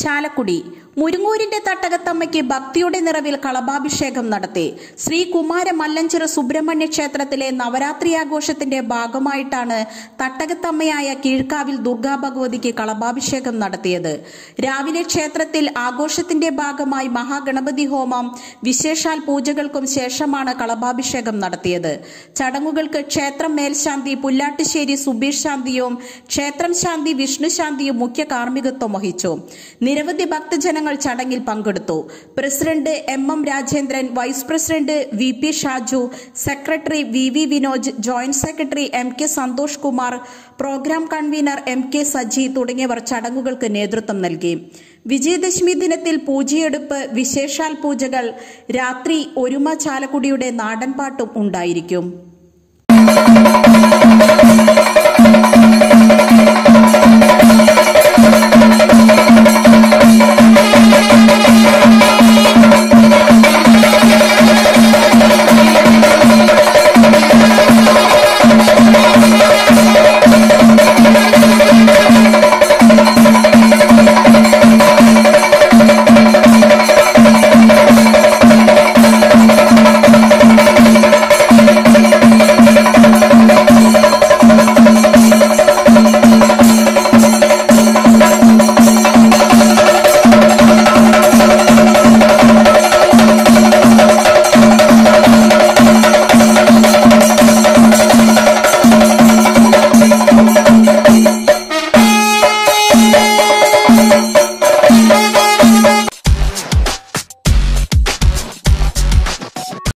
ചാലക്കുടി മുരുങ്ങൂരിന്റെ തട്ടകത്തമ്മയ്ക്ക് ഭക്തിയുടെ നിറവിൽ കളഭാഭിഷേകം നടത്തി ശ്രീ കുമാര മല്ലഞ്ചിറ സുബ്രഹ്മണ്യ ക്ഷേത്രത്തിലെ നവരാത്രി ആഘോഷത്തിന്റെ ഭാഗമായിട്ടാണ് തട്ടകത്തമ്മയായ കീഴ്ക്കാവിൽ ദുർഗാ ഭഗവതിക്ക് കളഭാഭിഷേകം നടത്തിയത് രാവിലെ ക്ഷേത്രത്തിൽ ആഘോഷത്തിന്റെ ഭാഗമായി മഹാഗണപതി ഹോമം വിശേഷാൽ പൂജകൾക്കും ശേഷമാണ് കളഭാഭിഷേകം നടത്തിയത് ചടങ്ങുകൾക്ക് ക്ഷേത്രം മേൽശാന്തി പുല്ലാട്ടുശ്ശേരി സുബീഷ് ശാന്തിയും ക്ഷേത്രം ശാന്തി വിഷ്ണു ശാന്തിയും മുഖ്യ കാർമ്മികത്വം വഹിച്ചു നിരവധി ഭക്തജനങ്ങൾ ചടങ്ങിൽ പങ്കെടുത്തു president M M Rajendran vice president V P Shaju secretary V V Vinoj joint secretary M K Santhosh Kumar programme convener M K Saji തുടങ്ങിയവർ ചടങ്ങുകൾക്ക് നേതൃത്വം നൽകി വിജയദശമി ദിനത്തിൽ പൂജയെടുപ്പ് വിശേഷാൽ പൂജകൾ രാത്രി ഒരുമ ചാലക്കുടിയുടെ നാടൻപാട്ടും ഉണ്ടായിരിക്കും